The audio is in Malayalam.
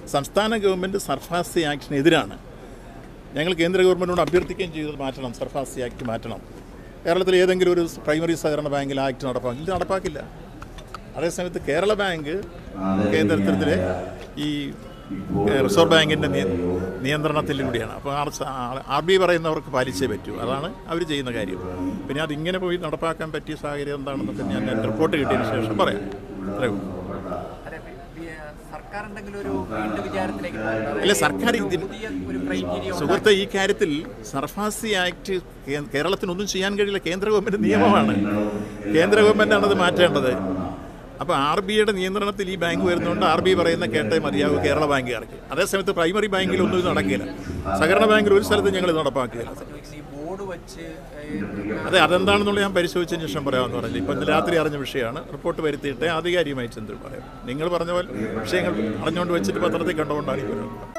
സംസ്ഥാന ഗവൺമെൻറ് സർഫാസി ആക്ടിനെതിരാണ് ഞങ്ങൾ കേന്ദ്ര ഗവൺമെൻറ്റിനോട് അഭ്യർത്ഥിക്കുകയും ചെയ്തത് മാറ്റണം സർഫാസി ആക്ട് മാറ്റണം കേരളത്തിൽ ഏതെങ്കിലും ഒരു പ്രൈമറി സഹകരണ ബാങ്കിൽ ആക്ട് നടപ്പാക്കും ഇത് നടപ്പാക്കില്ല അതേസമയത്ത് കേരള ബാങ്ക് കേന്ദ്രത്തിലെ ഈ ഏഹ്, റിസർവ് ബാങ്കിൻ്റെ നിയ- നിയന്ത്രണത്തിലൂടെയാണ് അപ്പോൾ ആർ ആർ ബി പറയുന്നവർക്ക് പാലിച്ചേ പറ്റൂ അതാണ് അവർ ചെയ്യുന്ന കാര്യം പിന്നെ അതിങ്ങനെ പോയി നടപ്പാക്കാൻ പറ്റിയ സാഹചര്യം എന്താണെന്നൊക്കെ ഞാൻ എൻ്റെ റിപ്പോർട്ട് കിട്ടിയതിന് ശേഷം പറയാം അത്രേ ഉള്ളൂ അതെ, വി- സർക്കാർ എന്തെങ്കിലും ഒരു വീണ്ടും വിചാരത്തിലേക്ക് പോകുന്നത് അല്ല, സർക്കാർ ഇതിന് പുതിയ ഒരു ക്രൈറ്റീരിയ സുഹൃത്തെ ഈ കാര്യത്തിൽ സർഫാസി ആക്ട് കേ- കേരളത്തിനൊന്നും ചെയ്യാൻ കഴിയില്ല കേന്ദ്ര ഗവൺമെൻറ് നിയമമാണ് കേന്ദ്ര ഗവൺമെൻറ്റാണ് അത് മാറ്റേണ്ടത് അപ്പോൾ ആർ ബി ഐയുടെ നിയന്ത്രണത്തിൽ ഈ ബാങ്ക് വരുന്നതുകൊണ്ട് ആർ ബി പറയുന്ന കേട്ടേ മതിയാവും കേരള ബാങ്കുകാർക്ക് അതേസമയത്ത് പ്രൈമറി ബാങ്കിൽ ഒന്നും ഇത് നടക്കില്ല സഹകരണ ബാങ്കിൽ ഒരു സ്ഥലത്തും ഞങ്ങൾ ഇത് നടപ്പാക്കുകയില്ല ഈ ബോർഡ് വെച്ച് ഏഹ്, അതെ അതെന്താണെന്നുള്ള ഞാൻ പരിശോധിച്ചതിന് ശേഷം പറയാമെന്ന് പറഞ്ഞില്ല ഇപ്പം ഇന്ന് രാത്രി അറിഞ്ഞ വിഷയമാണ് റിപ്പോർട്ട് വരുത്തിയിട്ട് ആധികാരികമായി ചെന്ന് പറയാം നിങ്ങൾ പറഞ്ഞ പോലെ വിഷയങ്ങൾ അറിഞ്ഞുകൊണ്ട് വെച്ചിട്ട് പത്രത്തിൽ കണ്ടുകൊണ്ടാണ് ഈ പരിപാടി